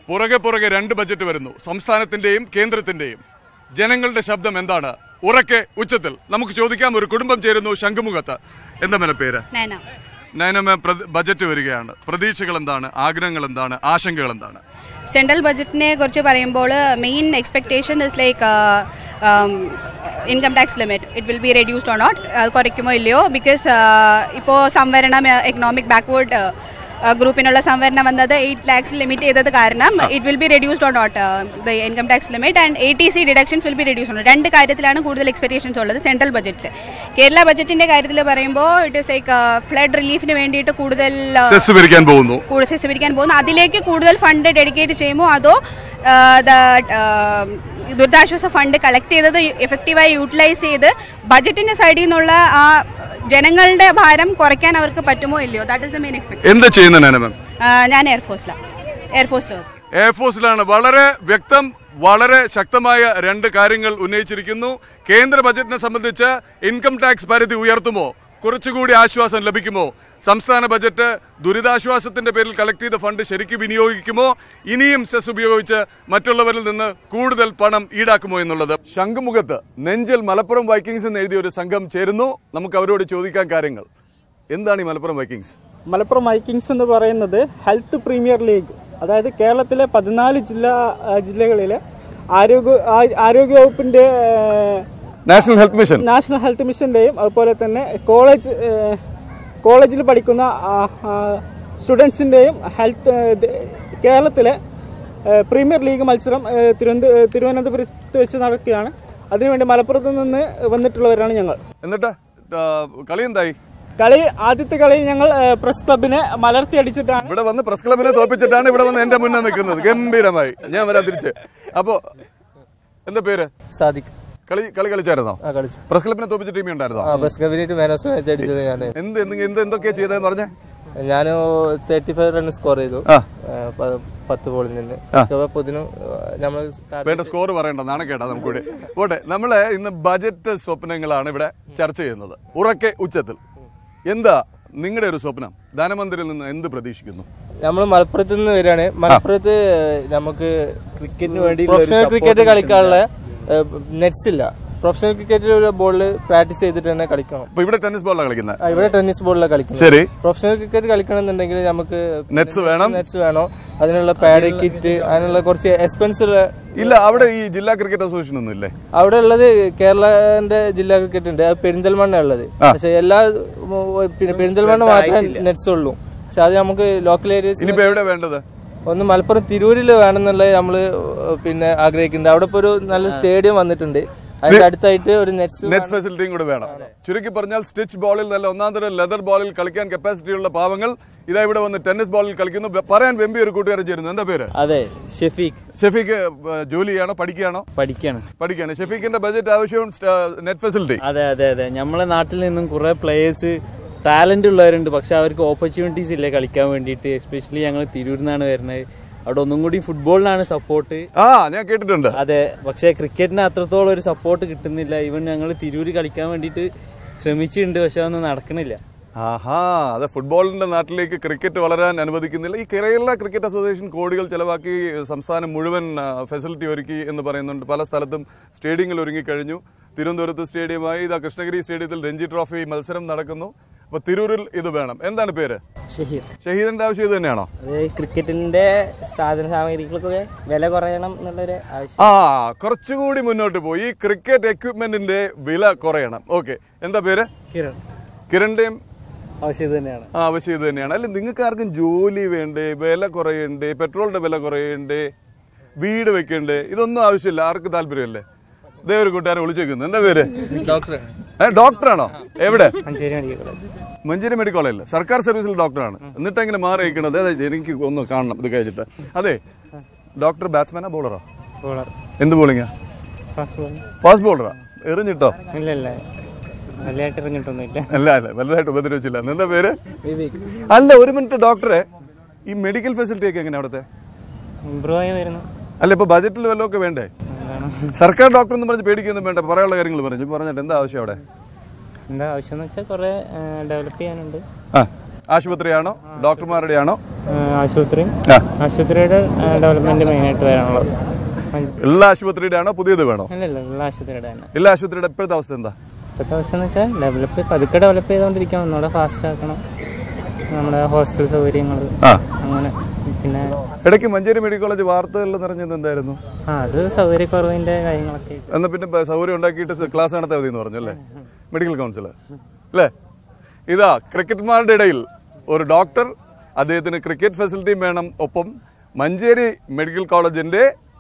പുറകെ പുറകെ രണ്ട് ബജറ്റ് വരുന്നു സംസ്ഥാനത്തിന്റെയും കേന്ദ്രത്തിന്റെയും ജനങ്ങളുടെ ശബ്ദം എന്താണ് ഉറക്കെ ഉച്ചത്തിൽ നമുക്ക് ചോദിക്കാം ഒരു കുടുംബം ചേരുന്നു ശംഖുമുഖത്ത് എന്താ മേലെ പേര് നയന നയനമ ബജറ്റ് വരികയാണ് പ്രതീക്ഷകൾ എന്താണ് ആഗ്രഹങ്ങൾ എന്താണ് ആശങ്കകൾ എന്താണ് സെൻട്രൽ ബജറ്റിനെ കുറിച്ച് പറയുമ്പോൾ main expectation is like income tax limit it will be reduced or not അത് കുറയ്ക്കുമോ ഇല്ലയോ ബിക്കോസ് ഇപ്പോൾ സംവരണം എക്കണോമിക് ബാക്ക്വേർഡ് ഗ്രൂപ്പിനുള്ള സംവരണം വന്നത് എയ്റ്റ് ലാക്സ് ലിമിറ്റ് ചെയ്തത് കാരണം it will be reduced or not the income tax limit and A T C deductions will be reduce രണ്ട് കാര്യത്തിലാണ് കൂടുതൽ എക്സ്പെക്ടേഷൻസ് ഉള്ളത് സെൻട്രൽ ബജറ്റിൽ കേരള ബജറ്റിന്റെ കാര്യത്തിൽ പറയുമ്പോൾ ഇറ്റ് ഇസ് ലൈക്ക് ഫ്ലഡ് റിലീഫിന് വേണ്ടിയിട്ട് കൂടുതൽ uh, സെസ് പിരിക്കാൻ പോകുന്നു കൂടുതൽ സ്വീകരിക്കാൻ പോകുന്നു അതിലേക്ക് കൂടുതൽ ഫണ്ട് ഡെഡിക്കേറ്റ് ചെയ്യുമോ അതോ ദുരിതാശ്വാസ ഫണ്ട് കളക്ട് ചെയ്തത് എഫക്റ്റീവായി യൂട്ടിലൈസ് ചെയ്ത് ബജറ്റിന്റെ സൈഡിൽ നിന്നുള്ള ആ ജനങ്ങളുടെ ഭാരം കുറയ്ക്കാൻ അവർക്ക് പറ്റുമോ ഇല്ലയോ that is the main expect എന്ത് ചെയ്യുന്ന നയനമ ഞാൻ എയർഫോഴ്സിലാണ് എയർഫോഴ്സിൽ എയർഫോഴ്സിലാണ് വളരെ വ്യക്തം വളരെ ശക്തമായ രണ്ട് കാര്യങ്ങൾ ഉന്നയിച്ചിരിക്കുന്നു കേന്ദ്ര ബജറ്റിനെ സംബന്ധിച്ച് ഇൻകം ടാക്സ് പരിധി ഉയർത്തുമോ കുറച്ചുകൂടി ആശ്വാസം ലഭിക്കുമോ സംസ്ഥാന ബജറ്റ് ദുരിതാശ്വാസത്തിന്റെ പേരിൽ കളക്ട് ചെയ്ത ഫണ്ട് ശരിക്കും വിനിയോഗിക്കുമോ ഇനിയും സെസ് ഉപയോഗിച്ച് മറ്റുള്ളവരിൽ നിന്ന് കൂടുതൽ പണം ഈടാക്കുമോ എന്നുള്ളത് ശംഖുമുഖത്ത് നെഞ്ചൽ മലപ്പുറം വൈക്കിങ്സ് എന്ന് എഴുതിയ ഒരു സംഘം ചേരുന്നു നമുക്ക് അവരോട് ചോദിക്കാൻ കാര്യങ്ങൾ എന്താണ് ഈ മലപ്പുറം വൈക്കിങ്സ് മലപ്പുറം വൈക്കിങ്സ് എന്ന് പറയുന്നത് ഹെൽത്ത് പ്രീമിയർ ലീഗ് അതായത് കേരളത്തിലെ പതിനാല് ജില്ലാ ആ, ജില്ലകളിലെ ആരോഗ്യ ആ- ആരോഗ്യവകുപ്പിന്റെ national health mission national health മിഷന്റെയും അതുപോലെ തന്നെ കോളേജ് ഏ, കോളേജിൽ പഠിക്കുന്ന സ്റ്റുഡൻസിന്റെയും ഹെൽത്ത് ഏ, ഇത് കേരളത്തിലെ ഏ, പ്രീമിയർ ലീഗ് മത്സരം ഏ, തിരുവനന്ത തിരുവനന്തപുരത്ത് വെച്ച് നടക്കുകയാണ് അതിനുവേണ്ടി മലപ്പുറത്ത് നിന്ന് വന്നിട്ടുള്ളവരാണ് ഞങ്ങൾ എന്നിട്ട് ആ, കളി എന്തായി കളി ആദ്യത്തെ കളിയിൽ ഞങ്ങൾ ഏ, പ്രസ് ക്ലബിനെ മലർത്തി അടിച്ചിട്ടാണ് ഇവിടെ വന്ന് പ്രസ് ക്ലബിനെ തോപ്പിച്ചിട്ടാണ് ഇവിടെ വന്ന് എന്റെ മുന്നേ നിൽക്കുന്നത് ഗംഭീരമായി ഞാൻ വരാൻ തിരിച്ച് അപ്പോ എന്താ പേര് സാദിഖ് കളി കളി കളിച്ചായിരുന്നോ ആ കളിച്ചു പ്രസ് ക്ലബിനെ തോപ്പിച്ച ടീമി ഉണ്ടായിരുന്നോ ആ ബസ് കബിനായിട്ട് മാൻ ഓഫ് മാച്ച് അടിച്ചത് ഞാൻ എന്ത് എന്ത് എന്ത് എന്തൊക്കെയാ ചെയ്തതെന്ന് പറഞ്ഞേ ഞാൻ തേർട്ടി ഫൈവ് റൺ സ്കോർ ചെയ്തു ആ. ആ, പ- പത്ത് ബോളിൽ നിന്ന് പൊതിനും നമ്മൾ വേണ്ട സ്കോർ പറയണ്ട നാണക്കേട്ടാ നമുക്കൂടെ പോട്ടെ നമ്മള് ഇന്ന് ബജറ്റ് സ്വപ്നങ്ങളാണ് ഇവിടെ ചർച്ച ചെയ്യുന്നത് ഉറക്കെ ഉച്ചത്തിൽ എന്താ നിങ്ങളുടെ ഒരു സ്വപ്നം ധനമന്ത്രിയിൽ നിന്ന് എന്ത് പ്രതീക്ഷിക്കുന്നു നമ്മൾ മലപ്പുറത്ത് നിന്ന് വരികയാണ് മലപ്പുറത്ത് നമുക്ക് ക്രിക്കറ്റിന് വേണ്ടി പ്രൊഫഷണൽ ക്രിക്കറ്റ് കളിക്കാനുള്ള നെറ്റ്സ് ഇല്ല പ്രൊഫഷണൽ ക്രിക്കറ്റിൽ ഒരു ബോളിൽ പ്രാക്ടീസ് ചെയ്തിട്ട് തന്നെ കളിക്കണം അപ്പൊ ഇവിടെ ടെന്നീസ് ബോളാണ് കളിക്കുന്നത് ആ, ഇവിടെ ടെന്നീസ് ബോളിലാണ് കളിക്കുന്നത് ശരി പ്രൊഫഷണൽ ക്രിക്കറ്റ് കളിക്കണമെന്നുണ്ടെങ്കിൽ നമുക്ക് നെറ്റ്സ് വേണം നെറ്റ്സ് വേണം അതിനുള്ള പാഡ് കിറ്റ് അതിനുള്ള കുറച്ച് എക്സ്പെൻസ് ഉള്ള ഇല്ല അവിടെ ഈ ജില്ലാ ക്രിക്കറ്റ് അസോസിയേഷൻ ഒന്നും ഇല്ലേ അവിടെ ഉള്ളത് കേരളന്റെ ജില്ലാ ക്രിക്കറ്റ് ഉണ്ട് അത് പെരിന്തൽമണ്ണ ഉള്ളത് പക്ഷെ എല്ലാ ഉം, പിന്നെ പെരിന്തൽമണ്ണ മാത്രമേ നെറ്റ്സ് ഉള്ളൂ പക്ഷെ അത് നമുക്ക് ലോക്കൽ ഏരിയസ് ഇനിയിപ്പോ എവിടെ വേണ്ടത് ഒന്ന് മലപ്പുറം തിരൂരിൽ വേണമെന്നുള്ളത് നമ്മള് പിന്നെ ആഗ്രഹിക്കുന്നുണ്ട് അവിടെ ഇപ്പൊ ഒരു നല്ല സ്റ്റേഡിയം വന്നിട്ടുണ്ട് അതിന്റെ അടുത്തായിട്ട് ഒരു നെറ്റ്സ് നെറ്റ് ഫെസിലിറ്റിയും കൂടെ വേണം ചുരുക്കി പറഞ്ഞാൽ സ്റ്റിച്ച് ബോളിൽ നല്ല ഒന്നാം തരം ലെതർ ബോളിൽ കളിക്കാൻ കപ്പാസിറ്റി ഉള്ള പാവങ്ങൾ ഇതാ ഇവിടെ വന്ന് ടെന്നീസ് ബോളിൽ കളിക്കുന്നു വെ- പറയാൻ വെമ്പി ഒരു കൂട്ടുകാരൻ ചേരുന്നു എന്താ പേര് അതെ ഷെഫീഖ് ഷെഫീക്ക് ഏഹ്, ജോലിയാണോ പഠിക്കുകയാണോ പഠിക്കാണ് പഠിക്കുകയാണ് ഷെഫീക്കിന്റെ ബജറ്റ് ആവശ്യവും നെറ്റ് ഫെസിലിറ്റി അതെ അതെ അതെ നമ്മളെ നാട്ടിൽ നിന്നും കുറെ പ്ലേയേഴ്സ് ടാലന്റ് ഉള്ളവരുണ്ട് പക്ഷെ അവർക്ക് ഓപ്പർച്യൂണിറ്റീസ് ഇല്ല കളിക്കാൻ വേണ്ടിയിട്ട് എസ്പെഷ്യലി ഞങ്ങൾ തിരൂരിൽ നിന്നാണ് വരുന്നത് അവിടെ ഒന്നും കൂടി ഫുട്ബോളിനാണ് സപ്പോർട്ട് ആ ഞാൻ കേട്ടിട്ടുണ്ട് അതെ പക്ഷെ ക്രിക്കറ്റിന് അത്രത്തോളം ഒരു സപ്പോർട്ട് കിട്ടുന്നില്ല ഈവൻ ഞങ്ങൾ തിരൂര് കളിക്കാൻ വേണ്ടിയിട്ട് ശ്രമിച്ചിട്ടുണ്ട് പക്ഷെ അതൊന്നും നടക്കണില്ല ആഹാ അത് ഫുട്ബോളിന്റെ നാട്ടിലേക്ക് ക്രിക്കറ്റ് വളരാൻ അനുവദിക്കുന്നില്ല ഈ കേരള ക്രിക്കറ്റ് അസോസിയേഷൻ കോടികൾ ചെലവാക്കി സംസ്ഥാനം മുഴുവൻ ഫെസിലിറ്റി ഒരുക്കി എന്ന് പറയുന്നുണ്ട് പല സ്ഥലത്തും സ്റ്റേഡിയങ്ങൾ ഒരുങ്ങിക്കഴിഞ്ഞു തിരുവനന്തപുരത്ത് സ്റ്റേഡിയമായി ഇതാ കൃഷ്ണഗിരി സ്റ്റേഡിയത്തിൽ രഞ്ജി ട്രോഫി മത്സരം നടക്കുന്നു അപ്പൊ തിരൂരിൽ ഇത് വേണം എന്താണ് പേര് ഷഹീർ ഷഹീദിന്റെ ആവശ്യം ഇത് തന്നെയാണോ അത് ക്രിക്കറ്റിന്റെ സാധന സാമഗ്രികൾക്കൊക്കെ വില കുറയണം എന്നുള്ളൊരു ആവശ്യം ആ കുറച്ചുകൂടി മുന്നോട്ട് പോയി ഈ ക്രിക്കറ്റ് എക്വിപ്മെന്റിന്റെ വില കുറയണം ഓക്കെ എന്താ പേര് കിരൺ കിരണിന്റെയും ആവശ്യം തന്നെയാണ് ആ ആവശ്യം ഇത് തന്നെയാണ് അല്ല നിങ്ങൾക്ക് ആർക്കും ജോലി വേണ്ടേ വില കുറയണ്ടേ പെട്രോളിന്റെ വില കുറയണ്ടേ വീട് വെക്കണ്ടേ ഇതൊന്നും ആവശ്യമില്ല ആർക്ക് താല്പര്യമല്ലേ ഇതേ ഒരു കൂട്ടുകാരെ വിളിച്ചേക്കുന്നു എന്താ പേര് ഡോക്ടർ ഏ ഡോക്ടറാണോ എവിടെ Manjeri medical college Manjeri medical കോളേജിൽ സർക്കാർ സർവീസിൽ ഡോക്ടറാണ് എന്നിട്ട് എങ്ങനെ മാറി വയ്ക്കണത് അതെ എനിക്ക് ഒന്ന് കാണണം ഇത് കഴിഞ്ഞിട്ട് അതെ ഡോക്ടർ ബാറ്റ്സ്മാനാ ബോളറോ ബോളർ എന്ത് ബോളിങ്ങാ ഫാസ്റ്റ് ബോൾ ഫാസ്റ്റ് ബോളറാ എറിഞ്ഞിട്ടോ ഇല്ല ഇല്ല വലിയായിട്ട് ഇറങ്ങിയിട്ടൊന്നുമില്ല അല്ല അല്ല വലുതായിട്ട് ഉപദ്രവിച്ചില്ല എന്താ പേര് അല്ല ഒരു മിനിറ്റ് ഡോക്ടറെ ഈ മെഡിക്കൽ ഫെസിലിറ്റി ഒക്കെ എങ്ങനെ അവിടുത്തെ ഇമ്പ്രൂവ് ആയി വരുന്നു അല്ല ഇപ്പൊ ബജറ്റിൽ വല്ലതും ഒക്കെ വേണ്ടേ എന്താണ് സർക്കാർ ഡോക്ടർ എന്ന് പറഞ്ഞ് പേടിക്കൊന്നും വേണ്ട പറയാനുള്ള കാര്യങ്ങൾ പറഞ്ഞു പറഞ്ഞിട്ട് എന്താ ആവശ്യം അവിടെ എന്താ ആവശ്യം എന്ന് വെച്ചാൽ കുറെ ഡെവലപ്പ് ചെയ്യാനുണ്ട് ആ ആശുപത്രിയാണോ ഡോക്ടർമാരുടെ ആണോ ആശുപത്രിയും ആ ആശുപത്രിയുടെ ഡെവലപ്മെന്റ് മെയിനായിട്ട് വരാനുള്ളത് എല്ലാ ആശുപത്രിയുടെ ആണോ പുതിയത് വേണോ അല്ലല്ല ഉള്ള ആശുപത്രിയുടെ തന്നെ എല്ലാ ആശുപത്രിയുടെ ഇപ്പോഴത്തെ അവസ്ഥ എന്താ ഇപ്പോഴത്തെ അവസ്ഥ എന്ന് വെച്ചാൽ ഡെവലപ്പ് പതുക്കെ ഡെവലപ്പ് ചെയ്തുകൊണ്ടിരിക്കണം ഒന്നുകൂടെ ഫാസ്റ്റ് ആക്കണം നമ്മുടെ ഹോസ്റ്റൽ സൗകര്യങ്ങൾ ആ അങ്ങനെ പിന്നെ ഇടയ്ക്ക് മഞ്ചേരി മെഡിക്കൽ കോളേജ് വാർത്തകളിൽ നിറഞ്ഞത് എന്തായിരുന്നു ആ അത് സൗകര്യക്കുറവിന്റെ കാര്യങ്ങളൊക്കെ എന്നാ പിന്നെ പ- സൗകര്യം ഉണ്ടാക്കിയിട്ട് ക്ലാസ് നടത്താൽ മതി എന്ന് പറഞ്ഞു അല്ലേ മെഡിക്കൽ കൗൺസിൽ അല്ലേ ഇതാ ക്രിക്കറ്റ്മാരുടെ ഇടയിൽ ഒരു ഡോക്ടർ അദ്ദേഹത്തിന് ക്രിക്കറ്റ് ഫെസിലിറ്റിയും വേണം ഒപ്പം മഞ്ചേരി മെഡിക്കൽ കോളേജിന്റെ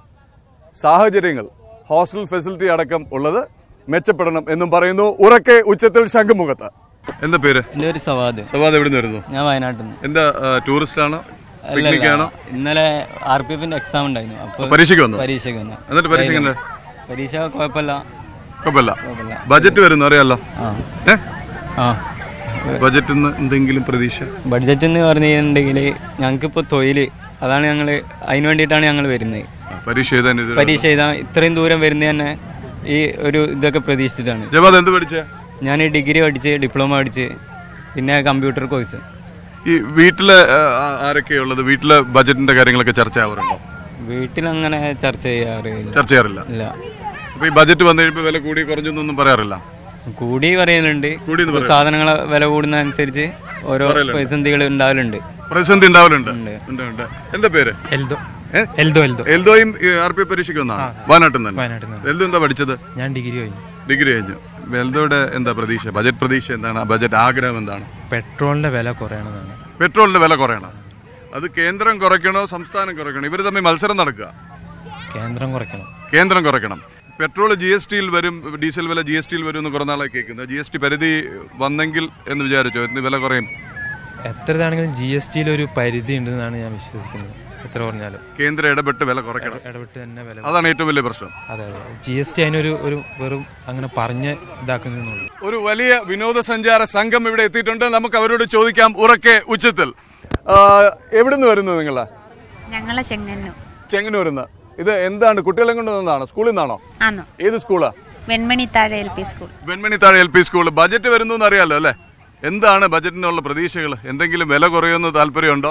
സാഹചര്യങ്ങൾ ഹോസ്റ്റൽ ഫെസിലിറ്റി അടക്കം ഉള്ളത് മെച്ചപ്പെടണം എന്നും പറയുന്നു ഉറക്കെ ഉച്ചത്തിൽ ശംഖുമുഖത്ത് എന്താ പേര് എൻ്റെ ഒരു സവാദ് സവാദ് എവിടെ നിന്ന് വരുന്നു ഞാൻ വയനാട്ടിൽ നിന്ന് എന്താ ടൂറിസ്റ്റ് ആണോ പിക്നിക് ആണോ ഇന്നലെ ആർ പി എഫിന്റെ എക്സാം ഉണ്ടായിരുന്നു അപ്പോൾ പരീക്ഷയ്ക്ക് വന്നു പരീക്ഷയ്ക്ക് വന്നു എന്നിട്ട് പരീക്ഷയ്ക്ക് എന്താ? പരീക്ഷ കുഴപ്പമില്ല കുഴപ്പമില്ല ബജറ്റ് വരുന്നു അറിയാലോ ആ ഏ ആ ബജറ്റിൽ നിന്ന് എന്തെങ്കിലും പ്രതീക്ഷ ബഡ്ജറ്റ് എന്ന് പറഞ്ഞിട്ടുണ്ടെങ്കിൽ ഞങ്ങൾക്കിപ്പോൾ തൊഴിൽ അതാണ് ഞങ്ങൾ അതിന് വേണ്ടിയിട്ടാണ് ഞങ്ങൾ വരുന്നത് പരീക്ഷ എഴുതാൻ ഇത് പരീക്ഷ എഴുതാൻ ഇത്രയും ദൂരം വരുന്നത് തന്നെ ഈ ഒരു ഇതൊക്കെ പ്രതീക്ഷിച്ചിട്ടാണ് ജവാദ് എന്ത് പഠിച്ച ഞാൻ ഡിഗ്രി പഠിച്ച് ഡിപ്ലോമ പഠിച്ച് പിന്നെ കമ്പ്യൂട്ടർ കോഴ്സ് ഈ വീട്ടില് ആ, ആരൊക്കെയാ ഉള്ളത് വീട്ടിലെ ബജറ്റിന്റെ കാര്യങ്ങളൊക്കെ ചർച്ച ആവാറുണ്ടോ വീട്ടിലങ്ങനെ ചർച്ച ചെയ്യാറില്ല ചർച്ച ചെയ്യാറില്ല ഇല്ല അപ്പൊ ഈ ബജറ്റ് വന്നു കഴിയുമ്പോൾ വില കൂടി കുറഞ്ഞൊന്നും പറയാറില്ല കൂടി പറയുന്നുണ്ട് കൂടി എന്ന് ഇപ്പൊ സാധനങ്ങൾ വില കൂടുന്ന അനുസരിച്ച് ഓരോ പ്രതിസന്ധികൾ ഉണ്ടാവലുണ്ട് പ്രതിസന്ധി ഉണ്ടാവലുണ്ട് ഉണ്ട്, ഉണ്ട്. എന്താ പേര് എൽദോ ഏ? എൽദോ എൽദോ എൽദോയും ആർ പി പരീക്ഷയ്ക്ക് വന്നാണ് വയനാട്ടിൽ നിന്ന് വയനാട്ടിൽ നിന്ന് എൽദോ എന്താ പഠിച്ചത് ഞാൻ ഡിഗ്രി കഴിഞ്ഞു ഡിഗ്രി കഴിഞ്ഞു എൽദോയുടെ എന്താ പ്രതീക്ഷ ബജറ്റ് പ്രതീക്ഷ എന്താണ് ബജറ്റ് ആഗ്രഹം എന്താണ് പെട്രോളിന്റെ വില കുറയണമെന്നാണ് പെട്രോളിന്റെ വില കുറയണം അത് കേന്ദ്രം കുറയ്ക്കണോ സംസ്ഥാനം കുറയ്ക്കണോ ഇവർ തമ്മിൽ മത്സരം നടക്കുക കേന്ദ്രം കുറയ്ക്കണം കേന്ദ്രം കുറയ്ക്കണം പെട്രോൾ ജി എസ് ടിയിൽ വരും ഡീസൽ വില ജി എസ് ടിയിൽ വരും എന്ന് കുറേ നാളായി കേൾക്കുന്നത് ജി എസ് ടി പരിധി വന്നെങ്കിൽ എന്ന് വിചാരിച്ചോ എന്ന് വില കുറയും എത്ര ഇതാണെങ്കിലും ജി എസ് ടിയിൽ ഒരു പരിധി ഉണ്ടെന്നാണ് ഞാൻ വിശ്വസിക്കുന്നത് എത്ര പറഞ്ഞാലും കേന്ദ്രം ഇടപെട്ട് വില കുറയ്ക്കണം ഇടപെട്ട് തന്നെ വില അതാണ് ഏറ്റവും വലിയ പ്രശ്നം അതെ അതെ ജി എസ് ടി അതിനൊരു ഒരു വെറും അങ്ങനെ പറഞ്ഞ് ഇതാക്കുന്നുള്ളൂ ഒരു വലിയ വിനോദസഞ്ചാര സംഘം ഇവിടെ എത്തിയിട്ടുണ്ട് നമുക്ക് അവരോട് ചോദിക്കാം ഉറക്കെ ഉച്ചത്തിൽ ആ, എവിടുന്ന് വരുന്നു നിങ്ങൾ ഞങ്ങളെ ചെങ്ങന്നു ചെങ്ങന്നൂരിന്ന് ഇത് എന്താണ് കുട്ടികളെ കൊണ്ട് വന്നതാണോ സ്കൂളിൽ നിന്നാണോ ആന്നോ ഏത് സ്കൂളാ വെൺമണിത്താഴെ എൽ പി സ്കൂൾ വെൺമണിത്താഴ് എൽ പി സ്കൂൾ ബജറ്റ് വരുന്നു എന്ന് അറിയാലോ അല്ലേ എന്താണ് ബജറ്റിനുള്ള പ്രതീക്ഷകൾ എന്തെങ്കിലും വില കുറയുമെന്ന് താല്പര്യമുണ്ടോ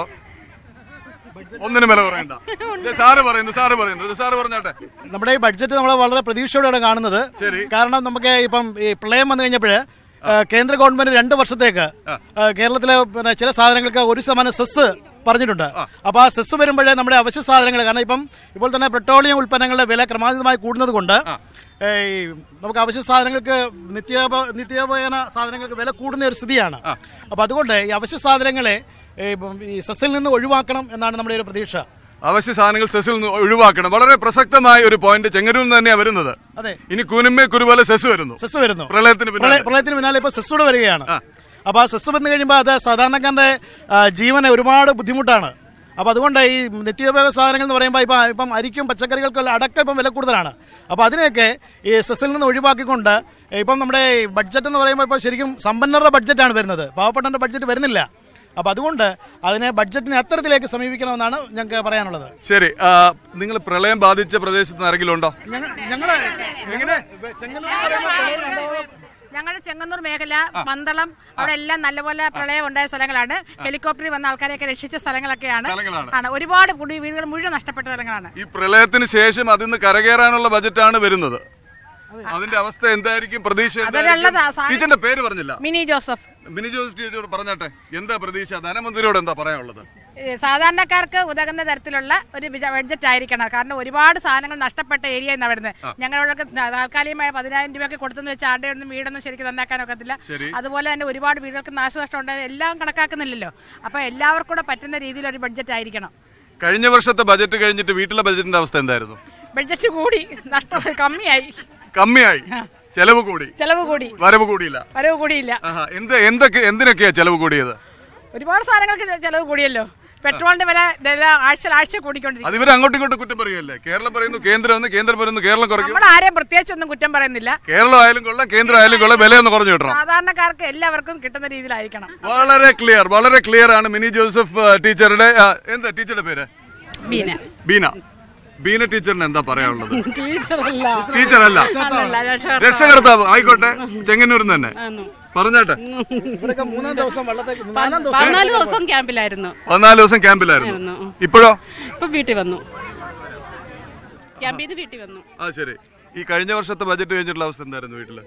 ഒന്നിനും വില കുറയണ്ട ഇത് സാറ് പറയുന്നു സാറ് പറയുന്നു ഇത് സാറ് പറഞ്ഞാട്ടെ നമ്മുടെ ഈ ബഡ്ജറ്റ് നമ്മൾ വളരെ പ്രതീക്ഷയോടെയാണ് കാണുന്നത് കാരണം നമുക്ക് ഇപ്പം ഈ പ്രളയം വന്നു കഴിഞ്ഞപ്പോൾ കേന്ദ്ര ഗവൺമെന്റ് രണ്ട് വർഷത്തേക്ക് ആ, കേരളത്തിലെ പിന്നെ ചില സാധനങ്ങൾക്ക് ഒരു ശതമാനം സെസ് പറഞ്ഞിട്ടുണ്ട് അപ്പോൾ ആ സെസ് വരുമ്പോഴേ നമ്മുടെ അവശ്യ സാധനങ്ങൾ കാരണം ഇപ്പം ഇപ്പോൾ തന്നെ പെട്രോളിയം ഉൽപ്പന്നങ്ങളുടെ വില ക്രമാതീതമായി കൂടുന്നത് കൊണ്ട് ഏ, ഈ നമുക്ക് അവശ്യ സാധനങ്ങൾക്ക് നിത്യോപ നിത്യോപകരണ സാധനങ്ങൾക്ക് വില കൂടുന്ന ഒരു സ്ഥിതിയാണ് അപ്പോൾ അതുകൊണ്ട് ഈ അവശ്യ സാധനങ്ങളെ ഏ, ഇപ്പം ഈ സെസ്സിൽ നിന്ന് ഒഴിവാക്കണം എന്നാണ് നമ്മുടെ ഒരു പ്രതീക്ഷ അവശ്യ സാധനങ്ങൾ സെസ്സിൽ നിന്ന് ഒഴിവാക്കണം വളരെ പ്രസക്തമായ ഒരു പോയിന്റ് ചെങ്ങന്നൂരിൽ നിന്ന് തന്നെയാണ് വരുന്നത് അതെ ഇനി കുനുമ്മേ കുരുപോലെ സെസ് വരുന്നു സെസ് വരുന്നു പ്രളയത്തിന് പിന്നാലെ. പ്രളയ- പ്രളയത്തിന് പിന്നാലെ ഇപ്പൊ സെസ് കൂടെ വരികയാണ് അപ്പൊ ആ സെസ് വന്നു കഴിയുമ്പോൾ അത് സാധാരണക്കാരന്റെ ആ, ജീവന് ഒരുപാട് ബുദ്ധിമുട്ടാണ് അപ്പൊ അതുകൊണ്ട് ഈ നിത്യോപയോഗ സാധനങ്ങൾ എന്ന് പറയുമ്പോൾ ഇപ്പം ഇപ്പം അരിക്കും പച്ചക്കറികൾക്കും അടക്കം ഇപ്പം വില കൂടുതലാണ് അപ്പൊ അതിനെയൊക്കെ ഈ സെസ്സിൽ നിന്ന് ഒഴിവാക്കിക്കൊണ്ട് ഇപ്പം നമ്മുടെ ഈ ബഡ്ജറ്റ് എന്ന് പറയുമ്പോൾ ഇപ്പം ശരിക്കും സമ്പന്നരുടെ ബഡ്ജറ്റാണ് വരുന്നത് പാവപ്പെട്ടവന്റെ ബഡ്ജറ്റ് വരുന്നില്ല അപ്പൊ അതുകൊണ്ട് അതിനെ ബഡ്ജറ്റിനെ അത്തരത്തിലേക്ക് സമീപിക്കണമെന്നാണ് ഞങ്ങൾക്ക് പറയാനുള്ളത് ശരി നിങ്ങൾ പ്രളയം ബാധിച്ച പ്രദേശത്ത് നിന്ന് ആരെങ്കിലും ഉണ്ടോ ഞങ്ങള് ഞങ്ങളുടെ ചെങ്ങന്നൂർ മേഖല പന്തളം അവിടെ എല്ലാം നല്ലപോലെ പ്രളയം ഉണ്ടായ സ്ഥലങ്ങളാണ് ഹെലികോപ്റ്ററിൽ വന്ന ആൾക്കാരെയൊക്കെ രക്ഷിച്ച സ്ഥലങ്ങളൊക്കെയാണ് സ്ഥലങ്ങളാണ്. ആണ് ഒരുപാട് കുടി വീടുകൾ മുഴുവൻ നഷ്ടപ്പെട്ട സ്ഥലങ്ങളാണ് ഈ പ്രളയത്തിന് ശേഷം അതിന്ന് കരകയറാനുള്ള ബജറ്റാണ് വരുന്നത് അതിന്റെ അവസ്ഥ എന്തായിരിക്കും പ്രതീക്ഷ എന്തായിരിക്കും? അതിനുള്ളതാ സാ- ടീച്ചറിന്റെ പേര് പറഞ്ഞില്ല മിനി ജോസഫ് മിനി ജോസ് ടീച്ചറോട് പറഞ്ഞാട്ടെ എന്താ പ്രതീക്ഷ ധനമന്ത്രിയോട് എന്താ പറയാനുള്ളത് ഏ, സാധാരണക്കാർക്ക് ഉതകുന്ന തരത്തിലുള്ള ഒരു ബിജ- ബഡ്ജറ്റ് ആയിരിക്കണം കാരണം ഒരുപാട് സാധനങ്ങൾ നഷ്ടപ്പെട്ട ഏരിയ എന്നാണ് വരുന്നത് ഞങ്ങളോടൊക്കെ താൽക്കാലികമായ പതിനായിരം രൂപയൊക്കെ കൊടുത്തെന്ന് വെച്ചാൽ ആരുടെ ഒന്നും വീടൊന്നും ശരിക്കും നന്നാക്കാൻ ഒക്കത്തില്ല ശരി. അതുപോലെ തന്നെ ഒരുപാട് വീടുകൾക്ക് നാശനഷ്ടം ഉണ്ടായത് എല്ലാം കണക്കാക്കുന്നില്ലല്ലോ അപ്പൊ എല്ലാവർക്കും കൂടെ പറ്റുന്ന രീതിയിൽ ഒരു ബഡ്ജറ്റ് ആയിരിക്കണം കഴിഞ്ഞ വർഷത്തെ ബജറ്റ് കഴിഞ്ഞിട്ട് വീട്ടിലെ ബജറ്റിന്റെ അവസ്ഥ എന്തായിരുന്നു ബഡ്ജറ്റ് കൂടി നഷ്ടം കമ്മിയായി കമ്മിയായി ചെലവ് കൂടി ചെലവ് കൂടി വരവ് കൂടിയില്ല വരവ് കൂടിയില്ല ആഹാ. എന്ത് എന്തൊക്കെ എന്തിനൊക്കെയാ ചെലവ് കൂടിയത് ഒരുപാട് സാധനങ്ങൾക്ക് ചെ- ചെലവ് കൂടിയല്ലോ പെട്രോളിന്റെ വില ഇതെല്ലാം ആഴ്ച ആഴ്ച കൂടിക്കൊണ്ടിരിക്കും അത് ഇവർ അങ്ങോട്ടും ഇങ്ങോട്ടും കുറ്റം പറയുകയല്ലേ കേരളം പറയുന്നു കേന്ദ്രം എന്ന് കേന്ദ്രം പറയുന്നു കേരളം കുറയ്ക്കും നമ്മൾ ആരെയും പ്രത്യേകിച്ചൊന്നും കുറ്റം പറയുന്നില്ല കേരളം ആയാലും കൊള്ളാം കേന്ദ്രം ആയാലും കൊള്ളാം വിലയൊന്ന് കുറഞ്ഞു കിട്ടണം സാധാരണക്കാർക്ക് എല്ലാവർക്കും കിട്ടുന്ന രീതിയിലായിരിക്കണം വളരെ ക്ലിയർ വളരെ ക്ലിയർ ആണ് മിനി ജോസഫ് ആ, ടീച്ചറുടെ ആ, എന്താ ടീച്ചറുടെ പേര് ബീന ബീന ബീന ടീച്ചറിന് എന്താ പറയാനുള്ളത് ടീച്ചറല്ല ടീച്ചറല്ല അല്ലല്ല, രക്ഷകർത്താവ്. രക്ഷകർത്താവ് ആയിക്കോട്ടെ ചെങ്ങന്നൂരിൽ നിന്ന് തന്നെ പറഞ്ഞാട്ടെ ഇവിടെയൊക്കെ മൂന്നാം ദിവസം വെള്ളത്തേക്ക് നാലാം പതിനാല് ദിവസം ക്യാമ്പിലായിരുന്നു പതിനാല് ദിവസം ക്യാമ്പിലായിരുന്നു ഇപ്പോഴോ ഇപ്പൊ വീട്ടിൽ വന്നു ക്യാമ്പ് ചെയ്ത് വീട്ടിൽ വന്നു ആ ശരി ഈ കഴിഞ്ഞ വർഷത്തെ ബജറ്റ് കഴിഞ്ഞിട്ടുള്ള അവസ്ഥ എന്തായിരുന്നു വീട്ടില്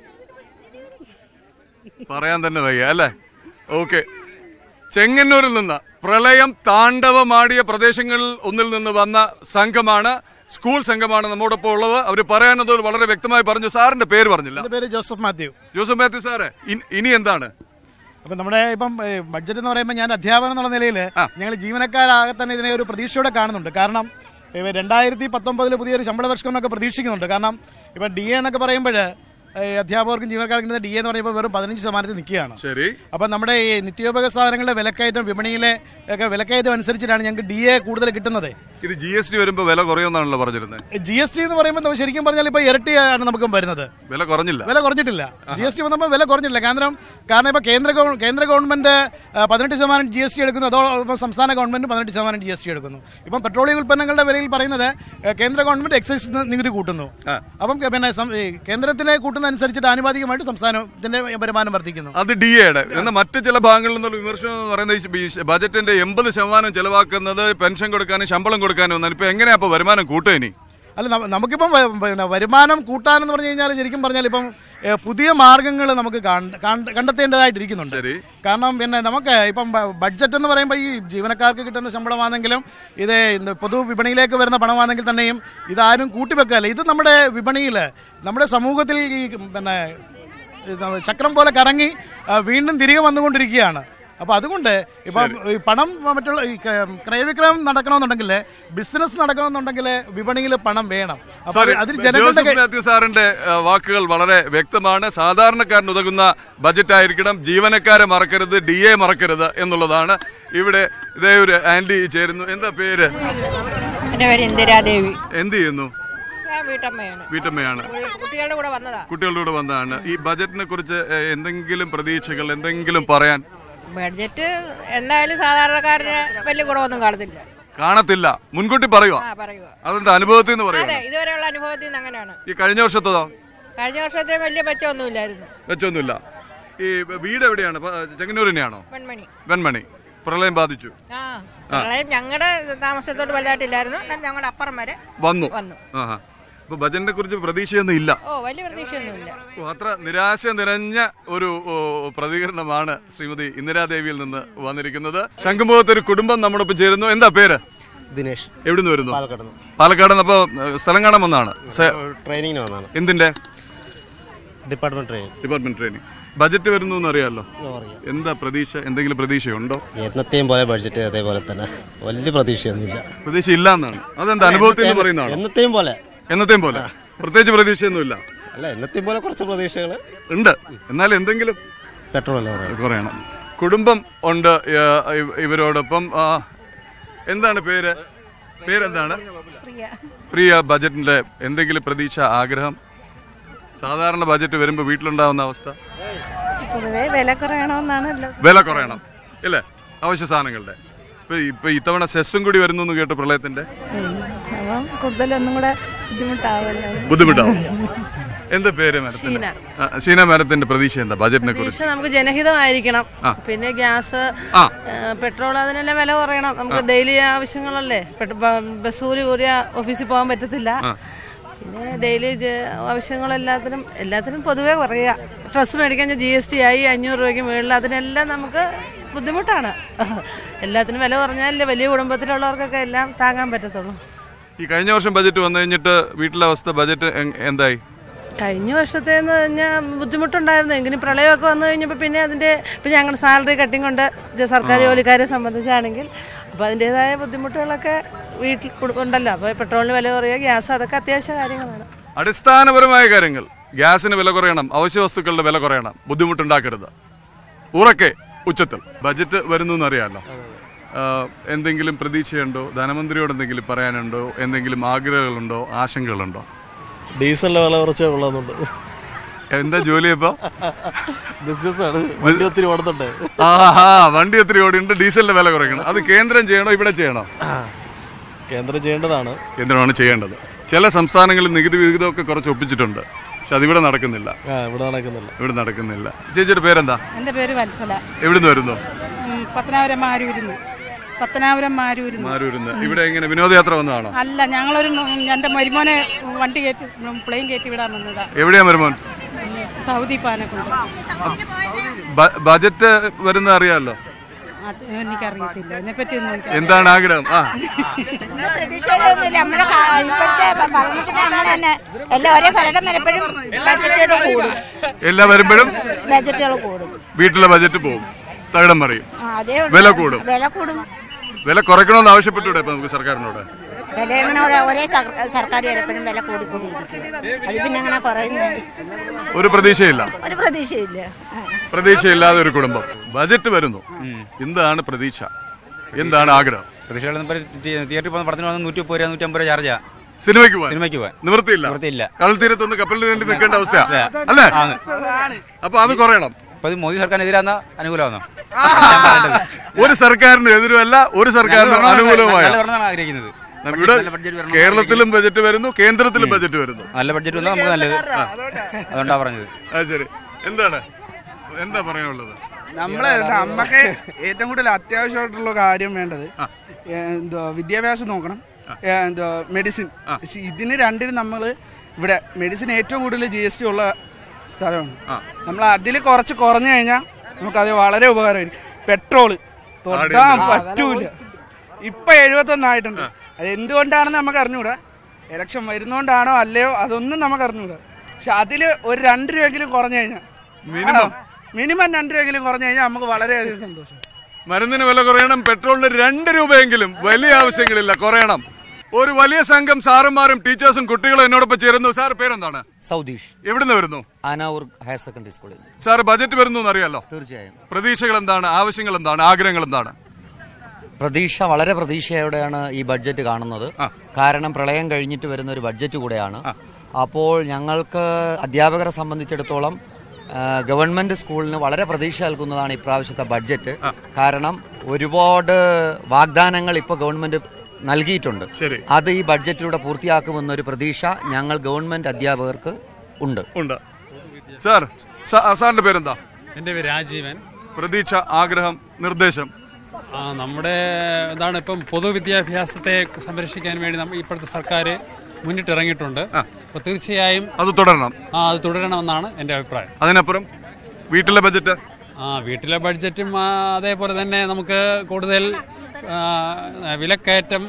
പറയാൻ തന്നെ വയ്യ അല്ലേ ഓക്കെ ചെങ്ങന്നൂരിൽ നിന്ന് പ്രളയം താണ്ഡവമാടിയ പ്രദേശങ്ങളിൽ ഒന്നിൽ നിന്ന് വന്ന സംഘമാണ് സ്കൂൾ സംഘമാണ് നമ്മോടൊപ്പം ഉള്ളത് അവർ പറയാനത് വളരെ വ്യക്തമായി പറഞ്ഞു സാറിന്റെ പേര് പറഞ്ഞില്ല എൻ്റെ പേര് ജോസഫ് മാത്യു ജോസഫ് മാത്യു സാറേ ഇൻ- ഇനി എന്താണ് അപ്പം നമ്മുടെ ഇപ്പം ബഡ്ജറ്റ് എന്ന് പറയുമ്പോൾ ഞാൻ അധ്യാപകൻ എന്നുള്ള നിലയിൽ ഞങ്ങൾ ജീവനക്കാരാകെ തന്നെ ഇതിനെ ഒരു പ്രതീക്ഷയോടെ കാണുന്നുണ്ട് കാരണം ഇവ രണ്ടായിരത്തി പത്തൊമ്പതിൽ പുതിയൊരു ശമ്പള പരിഷ്കരണമൊക്കെ പ്രതീക്ഷിക്കുന്നുണ്ട് കാരണം ഇപ്പം ഡി എ എന്നൊക്കെ പറയുമ്പോൾ അധ്യാപകർക്കും ജീവനക്കാർക്കും ഡി എ എന്ന് പറയുമ്പോൾ വെറും പതിനഞ്ച് ശതമാനത്തിൽ നിൽക്കുകയാണ് ശരി അപ്പം നമ്മുടെ ഈ നിത്യോപയോഗ സാധനങ്ങളുടെ വിലക്കയറ്റം വിപണിയിലെ ഒക്കെ വിലക്കയറ്റം അനുസരിച്ചിട്ടാണ് ഞങ്ങൾക്ക് ഡി എ കൂടുതൽ കിട്ടുന്നത് ഇത് ജി എസ് ടി വരുമ്പോൾ വില കുറയുമെന്നാണല്ലോ പറഞ്ഞിരുന്നത് ജി എസ് ടി എന്ന് പറയുമ്പോൾ നമ്മൾ ശരിക്കും പറഞ്ഞാൽ ഇപ്പോൾ ഇരട്ടിയാണ് നമുക്ക് വരുന്നത് വില കുറഞ്ഞില്ല വില കുറഞ്ഞിട്ടില്ല ജി എസ് ടി വന്നപ്പോൾ വില കുറഞ്ഞിട്ടില്ല കാരണം കാരണം ഇപ്പോൾ കേന്ദ്ര ഗവ- കേന്ദ്ര ഗവൺമെന്റ് ആ, പതിനെട്ട് ശതമാനം ജി എസ് ടി എടുക്കുന്നു അതോടൊപ്പം സംസ്ഥാന ഗവൺമെന്റ് പതിനെട്ട് ശതമാനം ജി എസ് ടി എടുക്കുന്നു ഇപ്പം പെട്രോളിയം ഉൽപ്പന്നങ്ങളുടെ വിലയിൽ പറയുന്നത് ഏ, കേന്ദ്ര ഗവൺമെന്റ് എക്സൈസ് നി- നികുതി കൂട്ടുന്നു അപ്പം കെ- പിന്നെ സം- ഈ കേന്ദ്രത്തിനെ കൂട്ടുന്ന അനുസരിച്ചിട്ട് ആനുപാതികമായിട്ട് സംസ്ഥാനത്തിന്റെ വരുമാനം വർദ്ധിക്കുന്നു അത് ഡി എയുടെ എന്നാൽ മറ്റ് ചില ഭാഗങ്ങളിൽ നിന്നുള്ള വിമർശനം എന്ന് പറയുന്നത് ഈ ബജറ്റിന്റെ എൺപത് ശതമാനം ചെലവാക്കുന്നത് പെൻഷൻ കൊടുക്കാനും ശമ്പളം കൊടുക്കാനും ഒന്നാണ് ഇപ്പൊ എങ്ങനെയാ അപ്പൊ വരുമാനം കൂട്ടുക ഇനി അല്ല ന- നമുക്കിപ്പം വ- പിന്നെ വരുമാനം കൂട്ടാനെന്ന് പറഞ്ഞു കഴിഞ്ഞാൽ ശരിക്കും പറഞ്ഞാൽ ഇപ്പം ഏ, പുതിയ മാർഗങ്ങൾ നമുക്ക് കാണ്ട- കാണ്ട- കണ്ടെത്തേണ്ടതായിട്ടിരിക്കുന്നുണ്ട് കാരണം പിന്നെ നമുക്ക് ഇപ്പം ബ- ബഡ്ജറ്റ് എന്ന് പറയുമ്പോൾ ഈ ജീവനക്കാർക്ക് കിട്ടുന്ന ശമ്പളമാണെങ്കിലും ഇത് ഇന്ന് പൊതു വിപണിയിലേക്ക് വരുന്ന പണമാണെങ്കിൽ തന്നെയും ഇതാരും കൂട്ടിവെക്കാല്ല ഇത് നമ്മുടെ വിപണിയിൽ നമ്മുടെ സമൂഹത്തിൽ ഈ പിന്നെ ഇത് ചക്രം പോലെ കറങ്ങി ആ, വീണ്ടും തിരികെ വന്നുകൊണ്ടിരിക്കുകയാണ് അപ്പോൾ അതുകൊണ്ട് ഇപ്പം ഈ പണം മറ്റുള്ള ഈ ക- ക്രയവിക്രയം നടക്കണമെന്നുണ്ടെങ്കിൽ ബിസിനസ് നടക്കണമെന്നുണ്ടെങ്കിൽ വിപണിയിൽ പണം വേണം അപ്പോൾ സോറി അതിൽ ജനങ്ങളുടെ ജോസഫ് മാത്യു സാറിന്റെ ആ, വാക്കുകൾ വളരെ വ്യക്തമാണ് സാധാരണക്കാരന് ഉതകുന്ന ബജറ്റ് ആയിരിക്കണം ജീവനക്കാരെ മറക്കരുത് ഡി എ മറക്കരുത് എന്നുള്ളതാണ് ഇവിടെ ഇതേ ഒരു ആന്റി ചേരുന്നു എന്താ പേര് എൻ്റെ പേര് ഇന്ദിരാദേവി എന്ത് ചെയ്യുന്നു ഞാൻ വീട്ടമ്മയാണ് വീട്ടമ്മയാണ് കുട്ടികളുടെ കൂടെ വന്നതാ കുട്ടികളുടെ കൂടെ വന്നതാണ് ഈ ബജറ്റിനെ കുറിച്ച് ഏ, എന്തെങ്കിലും പ്രതീക്ഷകൾ എന്തെങ്കിലും പറയാൻ ബഡ്ജറ്റ് എന്തായാലും സാധാരണക്കാരന് വലിയ ഗുണമൊന്നും കാണത്തില്ല കാണത്തില്ല മുൻകൂട്ടി പറയുക ആ പറയുക അതെന്താ അനുഭവത്തിൽ നിന്ന് പറയുക അതെ ഇതുവരെയുള്ള അനുഭവത്തിൽ നിന്ന് അങ്ങനെയാണ് ഈ കഴിഞ്ഞ വർഷത്തതോ കഴിഞ്ഞ വർഷത്തെ വലിയ മെച്ചമൊന്നുമില്ലായിരുന്നു വെച്ചൊന്നുമില്ല ഈ വീട് എവിടെയാണ് പ- ചെങ്ങന്നൂർ തന്നെയാണോ വെൺമണി വെൺമണി പ്രളയം ബാധിച്ചു ആ പ്രളയം ഞങ്ങളുടെ താമസത്തോട് വലുതായിട്ടില്ലായിരുന്നു എന്നാൽ ഞങ്ങളുടെ അപ്പുറം വരെ വന്നു വന്നു ആഹാ അപ്പൊ ബജറ്റിനെ കുറിച്ച് പ്രതീക്ഷയൊന്നും ഇല്ല ഓ വലിയ പ്രതീക്ഷയൊന്നുമില്ല ഓ, അത്ര നിരാശ നിറഞ്ഞ ഒരു ഓ, പ്രതികരണമാണ് ശ്രീമതി ഇന്ദിരാദേവിയിൽ നിന്ന് വന്നിരിക്കുന്നത് ശംഖുമുഖത്ത് ഒരു കുടുംബം നമ്മോടൊപ്പം ചേരുന്നു എന്താ പേര് ദിനേഷ് എവിടുന്ന് വരുന്നു പാലക്കാട് പാലക്കാട് നിന്ന് അപ്പൊ ഏ, സ്ഥലം കാണാൻ വന്നാണ് ട്രെയിനിങ്ങിന് വന്നതാണ് എന്തിന്റെ department training department training budget വരുന്നു എന്ന് അറിയാലോ ഓ, അറിയാം. എന്താ പ്രതീക്ഷ എന്തെങ്കിലും പ്രതീക്ഷയുണ്ടോ എന്നത്തെയും പോലെ ബഡ്ജറ്റ് അതേപോലെ തന്നെ വലിയ പ്രതീക്ഷയൊന്നുമില്ല പ്രതീക്ഷ ഇല്ല എന്നാണ് അതെന്താ അനുഭവത്തിൽ നിന്ന് പറയുന്നതാണ് എന്നത്തെയും പോലെ എന്നത്തെയും പോലെ പ്രത്യേകിച്ച് പ്രതീക്ഷയൊന്നുമില്ല അല്ല എന്നത്തെയും പോലെ കുറച്ച് പ്രതീക്ഷകൾ ഉണ്ട് എന്നാൽ എന്തെങ്കിലും പെട്രോൾ അല്ല പറയുന്നത്. കുറയണം കുടുംബം ഉണ്ട് ഏ, ഇവ- ഇവരോടൊപ്പം ആ, എന്താണ് പേര് പേരെന്താണ് പ്രിയ ബജറ്റിന്റെ എന്തെങ്കിലും പ്രതീക്ഷ ആഗ്രഹം സാധാരണ ബജറ്റ് വരുമ്പോൾ വീട്ടിലുണ്ടാവുന്ന അവസ്ഥ പൊതുവെ വില കുറയണമെന്നാണ് വില കുറയണം ഇല്ലേ അവശ്യ സാധനങ്ങളുടെ ഇപ്പൊ ഇപ്പൊ ഇത്തവണ സെസ്സും കൂടി വരുന്നു എന്ന് കേട്ടു പ്രളയത്തിന്റെ അപ്പം കൂടുതലൊന്നും കൂടെ ബുദ്ധിമുട്ടാവല്ലോ ബുദ്ധിമുട്ടാവും എന്താ പേര് മരത്തിന്റെ ഷീന. ആ, ഷീന മരത്തിന്റെ പ്രതീക്ഷ എന്താ ബജറ്റിനെ കുറിച്ച് പ്രതീക്ഷ നമുക്ക് ജനഹിതമായിരിക്കണം ആ. പിന്നെ ഗ്യാസ് ആ. ഏഹ്, പെട്രോൾ അതിനെല്ലാം വില കുറയണം നമുക്ക് ഡെയിലി ആവശ്യങ്ങളല്ലേ പെട്രോ- ബ- ബസ് കൂലി കൂടിയ ഓഫീസിൽ പോകാൻ പറ്റത്തില്ല ആ. പിന്നെ ഡെയിലി ആവശ്യങ്ങളെല്ലാത്തിനും എല്ലാത്തിനും പൊതുവേ കുറയുക ഡ്രസ്സ് മേടിക്കാൻ ജി എസ് ടി ആയി അഞ്ഞൂറ് രൂപയ്ക്ക് മുകളിൽ അതിനെല്ലാം നമുക്ക് ബുദ്ധിമുട്ടാണ് എല്ലാത്തിനും വില കുറഞ്ഞാലല്ലേ വലിയ കുടുംബത്തിലുള്ളവർക്കൊക്കെ എല്ലാം താങ്ങാൻ പറ്റത്തുള്ളൂ ഈ കഴിഞ്ഞ വർഷം ബജറ്റ് വന്നു കഴിഞ്ഞിട്ട് വീട്ടിലെ അവസ്ഥ ബജറ്റ് എങ്- എന്തായി കഴിഞ്ഞ വർഷത്തേന്ന് പറഞ്ഞാൽ ബുദ്ധിമുട്ടുണ്ടായിരുന്നു എങ്കിലും പ്രളയമൊക്കെ വന്നു കഴിഞ്ഞപ്പോൾ പിന്നെ അതിൻ്റെ ഇപ്പം ഞങ്ങളുടെ സാലറി കട്ടിങ് കൊണ്ട് ജ- സർക്കാർ ജോലിക്കാരെ സംബന്ധിച്ചാണെങ്കിൽ അപ്പോൾ അതിൻ്റെതായ ബുദ്ധിമുട്ടുകളൊക്കെ വീട്ടിൽ കൊടു- ഉണ്ടല്ലോ അപ്പോൾ പെട്രോളിന് വില കുറയുക ഗ്യാസ് അതൊക്കെ അത്യാവശ്യ കാര്യങ്ങളാണ് അടിസ്ഥാനപരമായ കാര്യങ്ങൾ ഗ്യാസിന് വില കുറയണം അവശ്യ വസ്തുക്കളുടെ വില കുറയണം ബുദ്ധിമുട്ടുണ്ടാക്കരുത് ഉറക്കെ ഉച്ചത്തിൽ ബജറ്റ് വരുന്നു എന്നറിയാലോ ആ, എന്തെങ്കിലും പ്രതീക്ഷയുണ്ടോ ധനമന്ത്രിയോട് എന്തെങ്കിലും പറയാനുണ്ടോ എന്തെങ്കിലും ആഗ്രഹങ്ങളുണ്ടോ ആശങ്കകളുണ്ടോ ഡീസലിന്റെ വില കുറച്ചേ കൊള്ളുന്നുണ്ട് എന്താ ജോലി ഇപ്പൊ ബിസിനസ്സാണ് വണ്ടി ഒത്തിരി ഓടുന്നുണ്ട് ആഹാ വണ്ടി ഒത്തിരി ഓടിയുണ്ട് ഡീസലിന്റെ വില കുറയ്ക്കണം അത് കേന്ദ്രം ചെയ്യണോ ഇവിടെ ചെയ്യണോ കേന്ദ്രം ചെയ്യേണ്ടതാണ് കേന്ദ്രമാണ് ചെയ്യേണ്ടത് ചില സംസ്ഥാനങ്ങളിൽ നികുതി വിഹിതമൊക്കെ കുറച്ച് ഒപ്പിച്ചിട്ടുണ്ട് പക്ഷെ അതിവിടെ നടക്കുന്നില്ല ആ ഇവിടെ നടക്കുന്നില്ല ഇവിടെ നടക്കുന്നില്ല ചേച്ചിയുടെ പേരെന്താ എൻ്റെ പേര് വത്സല എവിടുന്ന് വരുന്നു ഉം, പത്തനാപുരം മാരൂരിന്ന് പത്തനാപുരം മാരൂരിന്ന് മാരൂരിന്ന് ഇവിടെ എങ്ങനെ വിനോദയാത്ര വന്നതാണോ അല്ല ഞങ്ങളൊരു എൻ്റെ മരുമോനെ വണ്ടി കയറ്റി പ്ലെയിൻ കയറ്റി വിടാൻ വന്നതാ എവിടെയാ വരുമോൻ സൗദി പാനക്കൊണ്ട് ബ- ബജറ്റ് വരുന്നത് അറിയാമല്ലോ അത് എനിക്കറിയത്തില്ല അതിനെപ്പറ്റി ഒന്നും എനിക്ക് എന്താണ് ആഗ്രഹം ആ പ്രതിഷേധമൊന്നുമില്ല നമ്മുടെ കാ- ഇപ്പോഴത്തെ ഭ- ഭരണത്തിന് അങ്ങനെ തന്നെ എല്ലാം ഒരേ ഭരണം വരുമ്പോഴും ബജറ്റുകൾ കൂടും എല്ലാ വരുമ്പോഴും ബജറ്റുകൾ കൂടും വീട്ടിലെ ബജറ്റ് പോകും തകിടം മറിയും ആ, അതേ ഉള്ളൂ. വില കൂടും വില കൂടും വില കുറയ്ക്കണമെന്ന് ആവശ്യപ്പെട്ടൂടെ ഇപ്പൊ നമുക്ക് സർക്കാരിനോട് വില ഇങ്ങനെ ഒരേ- ഒരേ സർ- സർക്കാർ വരുമ്പോഴും വില കൂടി കൂടി ഇരിക്കും അത് പിന്നെ അങ്ങനെ കുറയുന്നത് ഒരു പ്രതീക്ഷയില്ല ഒരു പ്രതീക്ഷയില്ല ആ. പ്രതീക്ഷയില്ലാതെ ഒരു കുടുംബം ബജറ്റ് വരുന്നു എന്താണ് പ്രതീക്ഷ എന്താണ് ആഗ്രഹം പ്രതിഷേധം തിയേറ്ററിൽ പോകുന്ന പടത്തിന് വന്ന് നൂറ്റി മുപ്പത് രൂപ നൂറ്റി അമ്പത് രൂപ ചാർജാ സിനിമയ്ക്ക് പോവാൻ സിനിമയ്ക്ക് പോവാൻ നിവൃത്തിയില്ല നിവൃത്തിയില്ല കടൽത്തീരത്തൊന്ന് കപ്പലിന് വേണ്ടി നിൽക്കേണ്ട അവസ്ഥ അല്ലേ ആണ്. അപ്പൊ അത് കുറയണം അപ്പൊ ഇത് മോദി സർക്കാരിനെതിരാന്ന അനുകൂലമാണോ ഒരു സർക്കാരിന് എതിരുമല്ല ഒരു സർക്കാരിന് നല്ല ഭരണം അനുകൂലവുമായ നല്ല ഭരണമാണ് ആഗ്രഹിക്കുന്നത് ഇവിടെ നല്ല ബഡ്ജറ്റ് വരണം കേരളത്തിലും ബജറ്റ് വരുന്നു കേന്ദ്രത്തിലും ബജറ്റ് വരുന്നു നല്ല ബഡ്ജറ്റ് വന്നാൽ നമുക്ക് നല്ലത് അതുകൊണ്ടാ പറഞ്ഞത് ആ ശരി എന്താണ് എന്താ പറയാനുള്ളത് നമ്മളെ നമുക്ക് ഏറ്റവും കൂടുതൽ അത്യാവശ്യമായിട്ടുള്ള കാര്യം വേണ്ടത് എന്തോ വിദ്യാഭ്യാസം നോക്കണം ഏ, എന്തോ മെഡിസിൻ പക്ഷെ ഇതിന് രണ്ടിനും നമ്മൾ ഇവിടെ മെഡിസിൻ ഏറ്റവും കൂടുതൽ ജി എസ് ടി ഉള്ള സ്ഥലമാണ് നമ്മൾ അതിൽ കുറച്ച് കുറഞ്ഞു കഴിഞ്ഞാൽ നമുക്കത് വളരെ ഉപകാരമായിരിക്കും പെട്രോള് തൊട്ടാൻ പറ്റൂല ഇപ്പൊ എഴുപത്തൊന്നായിട്ടുണ്ട് അത് എന്തുകൊണ്ടാണെന്ന് നമുക്ക് അറിഞ്ഞൂടാ ഇലക്ഷൻ വരുന്നോണ്ടാണോ അല്ലയോ അതൊന്നും നമുക്ക് അറിഞ്ഞൂടാ പക്ഷെ അതിൽ ഒരു രണ്ട് രൂപയെങ്കിലും കുറഞ്ഞു കഴിഞ്ഞാൽ മിനിമം മിനിമം രണ്ട് രൂപയെങ്കിലും കുറഞ്ഞു കഴിഞ്ഞാൽ നമുക്ക് വളരെയധികം സന്തോഷം മരുന്നിന് വില കുറയണം പെട്രോളിന് രണ്ട് രൂപയെങ്കിലും വലിയ ആവശ്യങ്ങളില്ല കുറയണം ഒരു വലിയ സംഘം സാറന്മാരും ടീച്ചേഴ്സും കുട്ടികളും എന്നോടൊപ്പം ചേരുന്നു സാർ പേരെന്താണ് സൗദീഷ് എവിടുന്ന് വരുന്നു ആനാവൂർ ഹയർ സെക്കൻഡറി സ്കൂളിൽ സാർ ബജറ്റ് വരുന്നു എന്നറിയാലോ തീർച്ചയായും പ്രതീക്ഷകൾ എന്താണ് ആവശ്യങ്ങൾ എന്താണ് ആഗ്രഹങ്ങൾ എന്താണ് പ്രതീക്ഷ വളരെ പ്രതീക്ഷയോടെയാണ് ഈ ബഡ്ജറ്റ് കാണുന്നത് കാരണം പ്രളയം കഴിഞ്ഞിട്ട് വരുന്ന ഒരു ബഡ്ജറ്റ് കൂടെയാണ് അപ്പോൾ ഞങ്ങൾക്ക് അധ്യാപകരെ സംബന്ധിച്ചിടത്തോളം ആ, ഗവൺമെന്റ് സ്കൂളിന് വളരെ പ്രതീക്ഷ നൽകുന്നതാണ് ഇപ്രാവശ്യത്തെ ബഡ്ജറ്റ് കാരണം ഒരുപാട് വാഗ്ദാനങ്ങൾ ഇപ്പോൾ ഗവൺമെന്റ് നൽകിയിട്ടുണ്ട് ശരി. അത് ഈ ബഡ്ജറ്റിലൂടെ പൂർത്തിയാക്കുമെന്നൊരു പ്രതീക്ഷ ഞങ്ങൾ ഗവൺമെന്റ് അധ്യാപകർക്ക് ഉണ്ട് ഉണ്ട് സാർ സാ- സാറിന്റെ പേരെന്താ എൻ്റെ പേര് രാജീവൻ പ്രതീക്ഷ ആഗ്രഹം നിർദ്ദേശം ആ, നമ്മുടെ എന്താണ് ഇപ്പം പൊതുവിദ്യാഭ്യാസത്തെ സംരക്ഷിക്കാൻ വേണ്ടി നമ്മ ഇപ്പോഴത്തെ സർക്കാർ മുന്നിട്ടിറങ്ങിയിട്ടുണ്ട് അപ്പോൾ തീർച്ചയായും അത് തുടരണം ആ അത് തുടരണമെന്നാണ് എൻ്റെ അഭിപ്രായം അതിനപ്പുറം വീട്ടിലെ ബജറ്റ് ആ വീട്ടിലെ ബഡ്ജറ്റും ആ, അതേപോലെ തന്നെ നമുക്ക് കൂടുതൽ ആ, വിലക്കയറ്റം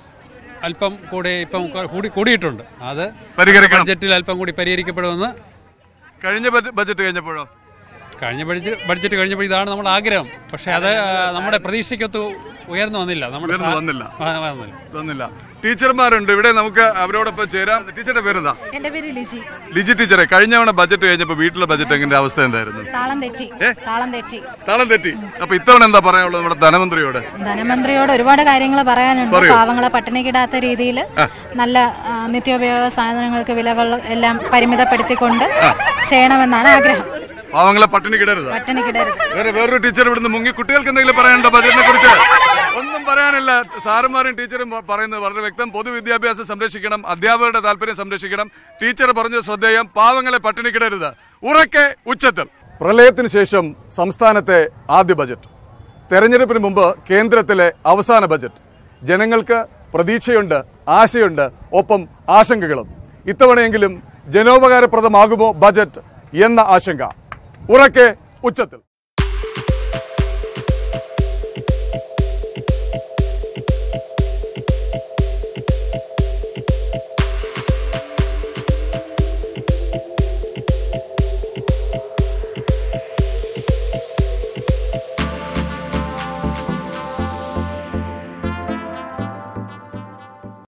അല്പം കൂടി ഇപ്പം കൂടി കൂടിയിട്ടുണ്ട് അത് പരിഹരിക്കണം. ബഡ്ജറ്റിൽ അല്പം കൂടി പരിഹരിക്കപ്പെടുമെന്ന് കഴിഞ്ഞ ബജ- ബജറ്റ് കഴിഞ്ഞപ്പോഴോ കഴിഞ്ഞ ബഡ്ജറ്റ് ബഡ്ജറ്റ് കഴിഞ്ഞപ്പോൾ ഇതാണ് നമ്മുടെ ആഗ്രഹം പക്ഷേ അത് ആ, നമ്മുടെ പ്രതീക്ഷയ്ക്കൊത്ത് ഉയർന്നു വന്നില്ല നമ്മുടെ ഉയർന്നു സാ- വന്നില്ല. ആ, വന്നില്ല തന്നില്ല ടീച്ചർമാരുണ്ട് ഇവിടെ നമുക്ക് അവരോടൊപ്പം ചേരാം ടീച്ചറുടെ പേരെന്താ എന്റെ പേര് ലിജി ലിജി ടീച്ചറെ കഴിഞ്ഞ തവണ ബജറ്റ് കഴിഞ്ഞപ്പോ വീട്ടിലെ ബജറ്റ് എങ്ങനെ അവസ്ഥ എന്തായിരുന്നു താളം തെറ്റി താളം തെറ്റി താളം തെറ്റി അപ്പൊ ഇത്തവണ എന്താ പറയാനുള്ളത് നമ്മുടെ ധനമന്ത്രിയോട് ധനമന്ത്രിയോട് ഒരുപാട് കാര്യങ്ങൾ പറയാനുണ്ട് പറയൂ. പാവങ്ങളെ പട്ടിണിക്കിടാത്ത രീതിയിൽ ആ. നല്ല ആ, നിത്യോപയോഗ സാധനങ്ങൾക്ക് വിലകൾ എല്ലാം പരിമിതപ്പെടുത്തിക്കൊണ്ട് ചെയ്യണമെന്നാണ് ആഗ്രഹം പാവങ്ങളെ പട്ടിണി കിടരുത് പട്ടിണിക്കിടരുത് വേറെ വേറൊരു ടീച്ചർ ഇവിടുന്ന് മുങ്ങി കുട്ടികൾക്ക് എന്തെങ്കിലും പറയാനുണ്ടോ ബജറ്റിനെ കുറിച്ച് ഒന്നും പറയാനില്ല സാറുമാരും ടീച്ചറും പ- പറയുന്നത് വളരെ വ്യക്തം പൊതുവിദ്യാഭ്യാസം സംരക്ഷിക്കണം അധ്യാപകരുടെ താല്പര്യം സംരക്ഷിക്കണം ടീച്ചർ പറഞ്ഞ ശ്രദ്ധേയം പാവങ്ങളെ പട്ടിണി കിടരുത് ഉറക്കെ ഉച്ചത്തിൽ പ്രളയത്തിന് ശേഷം സംസ്ഥാനത്തെ ആദ്യ ബജറ്റ് തെരഞ്ഞെടുപ്പിന് മുമ്പ് കേന്ദ്രത്തിലെ അവസാന ബജറ്റ് ജനങ്ങൾക്ക് പ്രതീക്ഷയുണ്ട് ആശയുണ്ട് ഒപ്പം ആശങ്കകളും ഇത്തവണയെങ്കിലും ജനോപകാരപ്രദമാകുമോ ബജറ്റ് എന്ന ആശങ്ക ഉറക്കെ ഉച്ചത്തിൽ